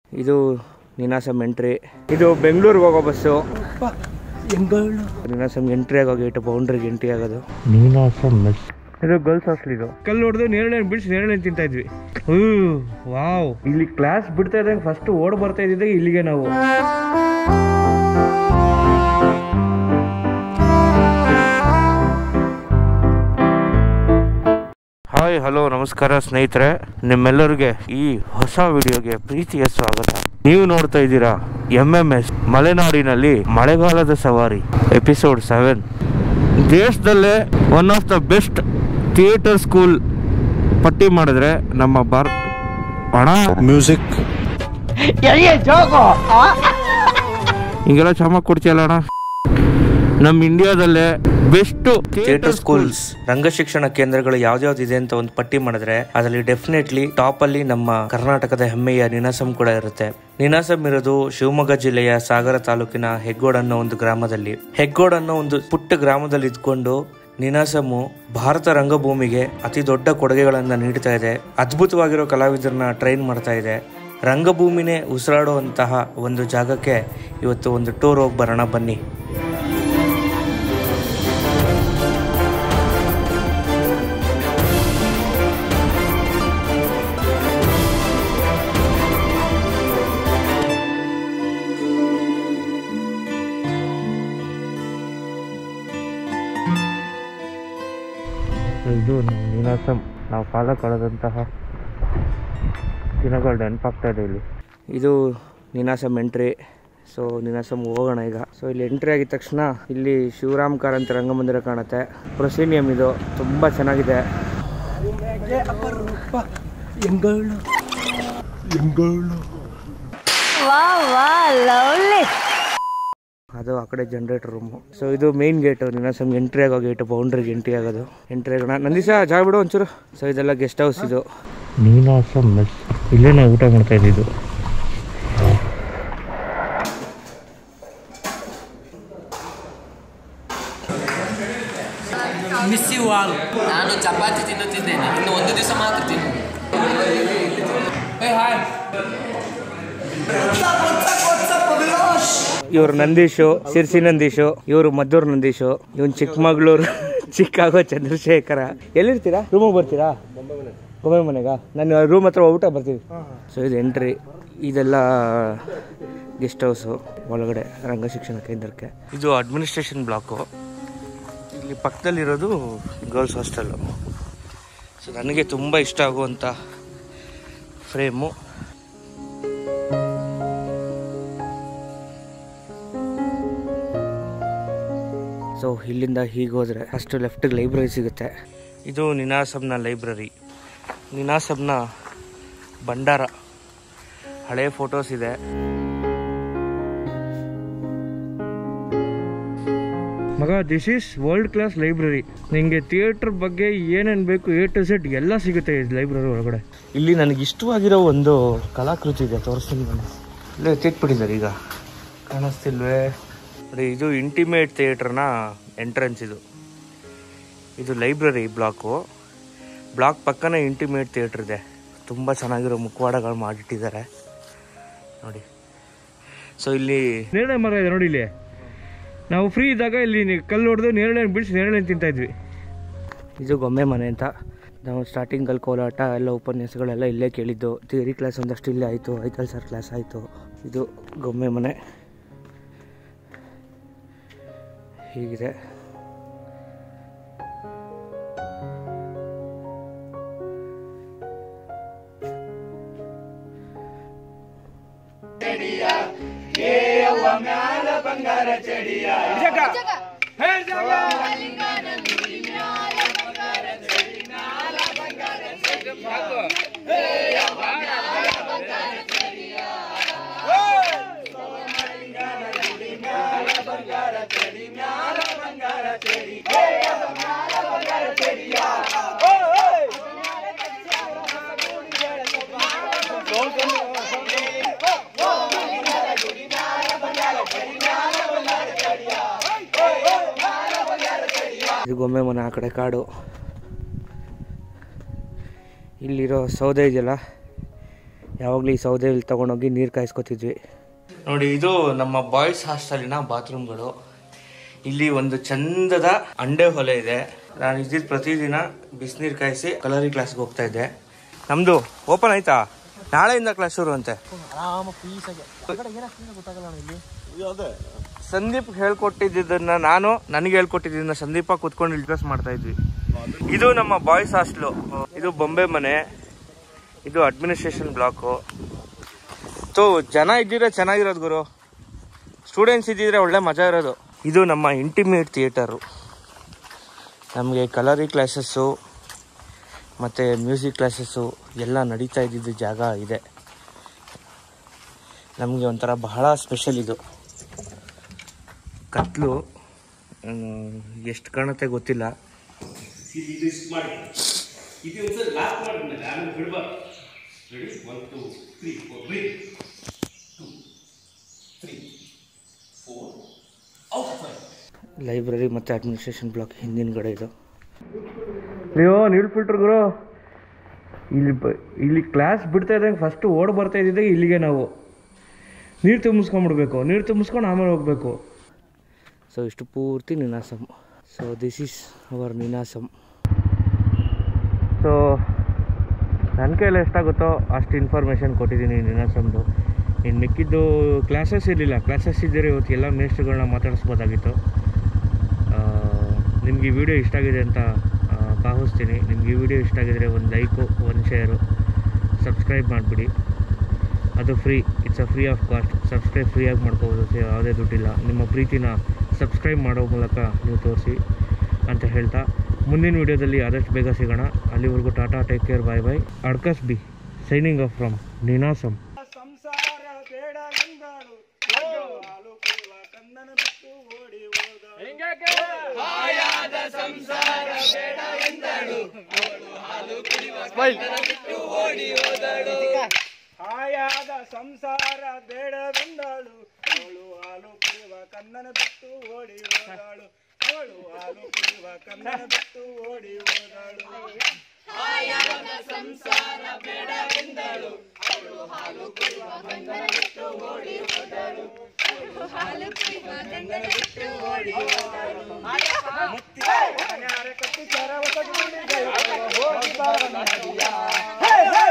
ಇದು ನೀನಾಸಂ ಎಂಟ್ರಿ ಇದು ಬೆಂಗಳೂರಿಗೆ ಹೋಗೋ ಬಸ್ಸು ನೀನಾಸಂ ಎಂಟ್ರಿ ಆಗೋ ಗೇಟ್ ಬೌಂಡ್ರಿಗೆ ಎಂಟ್ರಿ ಆಗೋದು ನೀನಾಸಂ ಮೆಸ್ ಇದು ಗರ್ಲ್ಸ್ ಹಾಸ್ಟೆಲ್ ಇದು ಕಲ್ಲು ಹೊಡೆದು ನೇರಳೆ ಬಿಡಿಸಿ ನೇರಳೆ ತಿಂತಾ ಇದ್ವಿ ವಾವ್ ಇಲ್ಲಿ ಕ್ಲಾಸ್ ಬಿಡ್ತಾ ಇದ್ದಂಗೆ ಫಸ್ಟ್ ಓಡ್ ಬರ್ತಾ ಇದ್ದಿದ್ದೆ ಇಲ್ಲಿಗೆ ನಾವು ಹಾಯ್ ಹಲೋ ನಮಸ್ಕಾರ ಸ್ನೇಹಿತರೆ ನಿಮ್ಮೆಲ್ಲರಿಗೆ ಈ ಹೊಸ ವಿಡಿಯೋಗೆ ಪ್ರೀತಿಯ ಸ್ವಾಗತ ನೀವು ನೋಡ್ತಾ ಇದ್ದೀರಾ ಎಂ ಎಂ ಎಸ್ ಮಲೆನಾಡಿನಲ್ಲಿ ಮಳೆಗಾಲದ ಸವಾರಿ ಎಪಿಸೋಡ್ ಸೆವೆನ್ ದೇಶದಲ್ಲೇ one of the best theatre school ಪಟ್ಟಿ ಮಾಡಿದ್ರೆ ನಮ್ಮ ಭಾರತ ಹಣ ಮ್ಯೂಸಿಕ್ ಹಿಂಗೆಲ್ಲ ಚಮಕ್ ಕೊಡ್ತೀಯಲ್ಲ ಅಣ್ಣ ನಮ್ಮ ಇಂಡಿಯಾದಲ್ಲೇ ಬೆಸ್ಟ್ ಥಿಯೇಟರ್ ಸ್ಕೂಲ್ಸ್ ರಂಗಶಿಕ್ಷಣ ಕೇಂದ್ರಗಳು ಯಾವ್ದ್ಯಾವ್ದು ಇದೆ ಅಂತ ಒಂದು ಪಟ್ಟಿ ಮಾಡಿದ್ರೆ ಅದರಲ್ಲಿ ಡೆಫಿನೆಟ್ಲಿ ಟಾಪ್ ಅಲ್ಲಿ ನಮ್ಮ ಕರ್ನಾಟಕದ ಹೆಮ್ಮೆಯ ನಿನಾಸಂ ಕೂಡ ಇರುತ್ತೆ ನಿನಾಸಂ ಇರೋದು ಶಿವಮೊಗ್ಗ ಜಿಲ್ಲೆಯ ಸಾಗರ ತಾಲೂಕಿನ ಹೆಗ್ಗೋಡ್ ಅನ್ನೋ ಒಂದು ಗ್ರಾಮದಲ್ಲಿ ಹೆಗ್ಗೋಡ್ ಅನ್ನೋ ಒಂದು ಪುಟ್ಟ ಗ್ರಾಮದಲ್ಲಿ ಇದ್ಕೊಂಡು ನಿನಾಸಮು ಭಾರತ ರಂಗಭೂಮಿಗೆ ಅತಿ ದೊಡ್ಡ ಕೊಡುಗೆಗಳನ್ನ ನೀಡ್ತಾ ಇದೆ ಅದ್ಭುತವಾಗಿರೋ ಕಲಾವಿದರನ್ನ ಟ್ರೈನ್ ಮಾಡ್ತಾ ಇದೆ ರಂಗಭೂಮಿನೇ ಉಸಿರಾಡುವಂತಹ ಒಂದು ಜಾಗಕ್ಕೆ ಇವತ್ತು ಒಂದು ಟೂರ್ ಹೋಗಿ ಬರೋಣ ಬನ್ನಿ ಇದು ನಮ್ಮ ನೀನಾಸಂ ನಾವು ಕಾಲ ಕಳೆದಂತಹ ದಿನಗಳು ನೆನಪಾಗ್ತಾ ಇದೆ ಇಲ್ಲಿ ಇದು ನೀನಾಸಂ ಎಂಟ್ರಿ ಸೊ ನೀನಾಸಂ ಹೋಗೋಣ ಈಗ ಸೊ ಇಲ್ಲಿ ಎಂಟ್ರಿ ಆಗಿದ ತಕ್ಷಣ ಇಲ್ಲಿ ಶಿವರಾಮ್ ಕಾರಂತ ರಂಗಮಂದಿರ ಕಾಣುತ್ತೆ ಪ್ರೊಸೀನಿಯಂ ಇದು ತುಂಬ ಚೆನ್ನಾಗಿದೆ Wow, wow, lovely. ಅದು ಆ ಕಡೆ ಜನರೇಟರ್ ರೂಮು ಸೊ ಇದು ಮೇನ್ ಗೇಟು ನೀನಾಸಂ ಎಂಟ್ರಿ ಆಗೋ ಗೇಟು ಬೌಂಡ್ರಿಗೆ ಎಂಟ್ರಿ ಆಗೋದು ಎಂಟ್ರಿ ಆಗೋಣ ನಂದಿಸ ಜಾಗ ಬಿಡು ಒಂಚೂರು ಸೊ ಇದೆಲ್ಲ ಗೆಸ್ಟ್ ಹೌಸ್ ಇದು ನೀನಾಸಂ ಮೆಸ್ ಇಲ್ಲೇ ನಾವು ಊಟ ಮಾಡ್ತಾ ಇದ್ದಿದ್ದು ಮಿಸ್ ಯು ಆಲ್ ನಾನು ಚಪಾತಿ ತಿನ್ನುತ್ತಿದ್ದೇನೆ ಇನ್ನು ಒಂದು ದಿವಸ ಮಾತ್ರ ತಿನ್ನು ಏ ಹಾಯ್ ಇವ್ರು ನಂದೀಶು ಸಿರ್ಸಿ ನಂದೀಶು ಇವರು ಮದ್ದೂರು ನಂದೀಶು ಇವನ್ ಚಿಕ್ಕಮಗಳೂರು ಚಿಕ್ಕಾಗೋ ಚಂದ್ರಶೇಖರ ಎಲ್ಲಿರ್ತೀರಾ ರೂಮಿಗೆ ಬರ್ತೀರಾ ಗೊಂಬೆ ಮನೆಗ ನಾನು ರೂಮ್ ಹತ್ರ ಊಟ ಬರ್ತೀವಿ ಸೊ ಇದು ಎಂಟ್ರಿ ಇದೆಲ್ಲ ಗೆಸ್ಟ್ ಹೌಸು ಒಳಗಡೆ ರಂಗಶಿಕ್ಷಣ ಕೇಂದ್ರಕ್ಕೆ ಇದು ಅಡ್ಮಿನಿಸ್ಟ್ರೇಷನ್ ಬ್ಲಾಕು ಇಲ್ಲಿ ಪಕ್ಕದಲ್ಲಿರೋದು ಗರ್ಲ್ಸ್ ಹಾಸ್ಟೆಲ್ಲು ಸೊ ನನಗೆ ತುಂಬ ಇಷ್ಟ ಆಗುವಂಥ ಫ್ರೇಮು ಸೊ ಇಲ್ಲಿಂದ ಹೀಗೆ ಹೋದರೆ ಫಸ್ಟ್ ಲೆಫ್ಟಿಗೆ ಲೈಬ್ರರಿ ಸಿಗುತ್ತೆ ಇದು ನಿನಾಸಂನ ಲೈಬ್ರರಿ ನಿನಾಸಂನ ಭಂಡಾರ ಹಳೆ ಫೋಟೋಸ್ ಇದೆ ಮಗ this is world class library ನಿಮಗೆ ಥಿಯೇಟರ್ ಬಗ್ಗೆ ಏನೇನು ಬೇಕು ಎ ಟು ಸೆಟ್ ಎಲ್ಲ ಸಿಗುತ್ತೆ ಈ ಲೈಬ್ರರಿ ಒಳಗಡೆ ಇಲ್ಲಿ ನನಗೆ ಇಷ್ಟವಾಗಿರೋ ಒಂದು ಕಲಾಕೃತಿ ಇದೆ ತೋರಿಸ್ತೀನಿ ನಾನು ಇಲ್ಲೇ ತೆಗ್ಬಿಟ್ಟಿದ್ದಾರೆ ಈಗ ಕಾಣಿಸ್ತಿಲ್ವೇ ನೋಡಿ ಇದು ಇಂಟಿಮೇಟ್ ಥಿಯೇಟ್ರ್ನ ಎಂಟ್ರೆನ್ಸ್ ಇದು ಇದು ಲೈಬ್ರರಿ ಬ್ಲಾಕು ಬ್ಲಾಕ್ ಪಕ್ಕನೇ ಇಂಟಿಮೇಟ್ ಥಿಯೇಟ್ರ್ ಇದೆ ತುಂಬ ಚೆನ್ನಾಗಿರೋ ಮುಖವಾಡಗಳು ಮಾಡಿಟ್ಟಿದ್ದಾರೆ ನೋಡಿ ಸೊ ಇಲ್ಲಿ ನೇರಳೆ ಮರ ಇದೆ ನೋಡಿ ಇಲ್ಲಿ ನಾವು ಫ್ರೀ ಇದ್ದಾಗ ಇಲ್ಲಿ ನಿ- ಕಲ್ಲು ಹೊಡೆದು ನೇರಳೆ ಬಿಡಿಸಿ ನೇರಳೆ ತಿಂತಾ ಇದ್ವಿ ಇದು ಗೊಂಬೆ ಮನೆ ಅಂತ ನಾವು ಸ್ಟಾರ್ಟಿಂಗಲ್ಲಿ ಕೋಲಾಟ ಎಲ್ಲ ಉಪನ್ಯಾಸಗಳೆಲ್ಲ ಇಲ್ಲೇ ಕೇಳಿದ್ದು ಥಿಯರಿ ಕ್ಲಾಸ್ ಒಂದಷ್ಟು ಇಲ್ಲೇ ಆಯಿತು ಐತಲ್ ಸರ್ ಕ್ಲಾಸ್ ಆಯಿತು ಇದು ಗೊಂಬೆ ಮನೆ ಹೀಗಿದೆ ಇದು ಗೊಂಬೆ ಮನೆ ಆ ಕಡೆ ಕಾಡು ಇಲ್ಲಿರೋ ಸೌದೆ ಇದೆಯಲ್ಲ ಯಾವಾಗಲೂ ಈ ಸೌದೆಯಲ್ಲಿ ತೊಗೊಂಡೋಗಿ ನೀರು ಕಾಯಿಸ್ಕೊತಿದ್ವಿ ನೋಡಿ ಇದು ನಮ್ಮ ಬಾಯ್ಸ್ ಹಾಸ್ಟೆಲಿನ ಬಾತ್ರೂಮ್ಗಳು ಇಲ್ಲಿ ಒಂದು ಚಂದದ ಅಂಡೆ ಹೊಲೆ ಇದೆ ನಾನು ಇದ್ದಿದ್ದು ಪ್ರತಿದಿನ ಬಿಸಿನೀರು ಕಾಯಿಸಿ ಕಲರಿ ಕ್ಲಾಸ್ಗೆ ಹೋಗ್ತಾ ಇದ್ದೆ ನಮ್ಮದು ಓಪನ್ ಆಯ್ತಾ ನಾಳೆಯಿಂದ ಕ್ಲಾಸ್ ಶುರು ಅಂತೆ ಸಂದೀಪ್ ಹೇಳ್ಕೊಟ್ಟಿದ್ದನ್ನ ನಾನು ನನಗೆ ಹೇಳ್ಕೊಟ್ಟಿದ್ದನ್ನ ಸಂದೀಪ ಕೂತ್ಕೊಂಡು ಡಿಸ್ಕಸ್ ಮಾಡ್ತಾ ಇದ್ವಿ ಇದು ನಮ್ಮ ಬಾಯ್ಸ್ ಹಾಸ್ಟ್ಲು ಇದು ಬೊಂಬೆ ಮನೆ ಇದು ಅಡ್ಮಿನಿಸ್ಟ್ರೇಷನ್ ಬ್ಲಾಕು ಸೊ ಜನ ಇದ್ದಿದ್ರೆ ಚೆನ್ನಾಗಿರೋದು ಗುರು ಸ್ಟೂಡೆಂಟ್ಸ್ ಇದ್ದಿದ್ರೆ ಒಳ್ಳೆ ಮಜಾ ಇರೋದು ಇದು ನಮ್ಮ ಇಂಟಿಮೇಟ್ ಥಿಯೇಟರು ನಮಗೆ ಕಲರಿ ಕ್ಲಾಸಸ್ಸು ಮತ್ತು ಮ್ಯೂಸಿಕ್ ಕ್ಲಾಸಸ್ಸು ಎಲ್ಲ ನಡೀತಾ ಇದ್ದಿದ್ದು ಜಾಗ ಇದೆ ನಮಗೆ ಒಂಥರ ಬಹಳ ಸ್ಪೆಷಲ್ ಇದು ಕತ್ಲು ಎಷ್ಟು ಕಾಣುತ್ತೆ ಗೊತ್ತಿಲ್ಲ ಲೈಬ್ರರಿ ಮತ್ತು ಅಡ್ಮಿನಿಸ್ಟ್ರೇಷನ್ ಬ್ಲಾಕ್ ಹಿಂದಿನಗಡೆ ಇದು ಅಯ್ಯೋ ನೀರು ಫಿಲ್ಟರ್ ಗುರು ಇಲ್ಲಿ ಬ ಇಲ್ಲಿ ಕ್ಲಾಸ್ ಬಿಡ್ತಾ ಇದ್ದಂಗೆ ಫಸ್ಟು ಓಡ್ ಬರ್ತಾ ಇದ್ದಿದ್ದೆ ಇಲ್ಲಿಗೆ ನಾವು ನೀರು ತುಂಬಿಸ್ಕೊಂಬಿಡ್ಬೇಕು ನೀರು ತುಂಬಿಸ್ಕೊಂಡು ಆಮೇಲೆ ಹೋಗಬೇಕು ಸೊ ಇಷ್ಟು ಪೂರ್ತಿ Ninasam so this is our Ninasam so ನನ್ನ ಕೈಯಲ್ಲಿ ಎಷ್ಟಾಗುತ್ತೋ ಅಷ್ಟು ಇನ್ಫಾರ್ಮೇಷನ್ ಕೊಟ್ಟಿದ್ದೀನಿ ನಿನಾಸಮ್ದು ಇನ್ನು ಮಿಕ್ಕಿದ್ದು ಕ್ಲಾಸಸ್ ಇರಲಿಲ್ಲ ಕ್ಲಾಸಸ್ ಇದ್ದರೆ ಇವತ್ತು ಎಲ್ಲ ಮೇಸ್ಟ್ರುಗಳನ್ನ ಮಾತಾಡಿಸ್ಬೋದಾಗಿತ್ತು ನಿಮ್ಗೆ ಈ ವಿಡಿಯೋ ಇಷ್ಟ ಆಗಿದೆ ಅಂತ ಆ, ಭಾವಿಸ್ತೀನಿ ನಿಮ್ಗೆ ಈ ವಿಡಿಯೋ ಇಷ್ಟ ಆಗಿದ್ರೆ ಒಂದು ಲೈಕು ಒಂದು ಶೇರು ಸಬ್ಸ್ಕ್ರೈಬ್ ಮಾಡಿಬಿಡಿ ಅದು free it's a free of cost subscribe ಫ್ರೀಯಾಗಿ ಮಾಡ್ಕೋಬೋದು ಸೊ ಯಾವುದೇ ದುಡ್ಡಿಲ್ಲ ನಿಮ್ಮ ಪ್ರೀತಿನ ಸಬ್ಸ್ಕ್ರೈಬ್ ಮಾಡೋ ಮೂಲಕ ನೀವು ತೋರಿಸಿ ಅಂತ ಹೇಳ್ತಾ ಮುಂದಿನ ವಿಡಿಯೋದಲ್ಲಿ ಆದಷ್ಟು ಬೇಗ ಸಿಗೋಣ ಅಲ್ಲಿವರೆಗೂ tata take care bye bye ಅಡ್ಕಸ್ ಬಿ ಸೈನಿಂಗ್ ಆಫ್ ಫ್ರಮ್ ನಿನಾಸಮ್ ಸಂಸಾರ ಬೇಡ ಎಂದಾಳು ಹಾಲು ಕುಡಿವ ಕನ್ನನ ಬಿಟ್ಟು ಓಡಿ ಹೋದ ಹಾಯಾದ ಸಂಸಾರ ಬೇಡವೆಂದಾಳು ಅವಳು ಹಾಲು ಕುಡಿಯುವ ಕನ್ನನ ಬಿಟ್ಟು ಓಡಿ ಹೋದಾಳು ಅವಳು ಹಾಲು ಕುಡಿಯುವ ಕನ್ನನ ಬಿಟ್ಟು ಓಡಿ ಹೋದಾಳು ಮನ್ಯಾರೆ ಕಟ್ಟಿ ಚರವಸ ಗುಡಿಗಳು ಹೋಗಿ ಬಾರನ ನದಿಯ. ಹೇ, ಹೇ!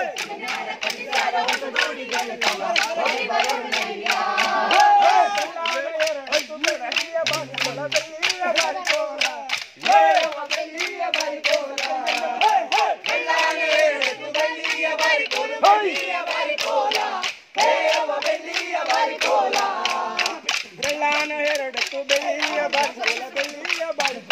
ಬೆಳ್ಳಿಯ ಬಾಗಿಲ ಬೆಳ್ಳಿಯ ಬಾರಿಕೋಲ. ಹೇ, ಅವ್ವ ಬೆಳ್ಳಿಯ ಬಾರಿಕೋಲ. ಹೇ, ಹೇ! ಬೆಳ್ಳಾನೆ ಎಳೆದು ಬೆಳ್ಳಿಯ ಬಾರಿಕೋಲ, ಬೆಳ್ಳಿಯ ಬಾರಿಕೋಲ. ಹೇ, ಅವ್ವ ಬೆಳ್ಳಿಯ ಬಾರಿಕೋಲ. ಬೆಳ್ಳಾನ ಎರಡತ್ತು ಬೆಳ್ಳಿಯ ಬಾರಿಕೋಲ ಬೆಳ್ಳಿಯ ಬಾರಿಕೋಲ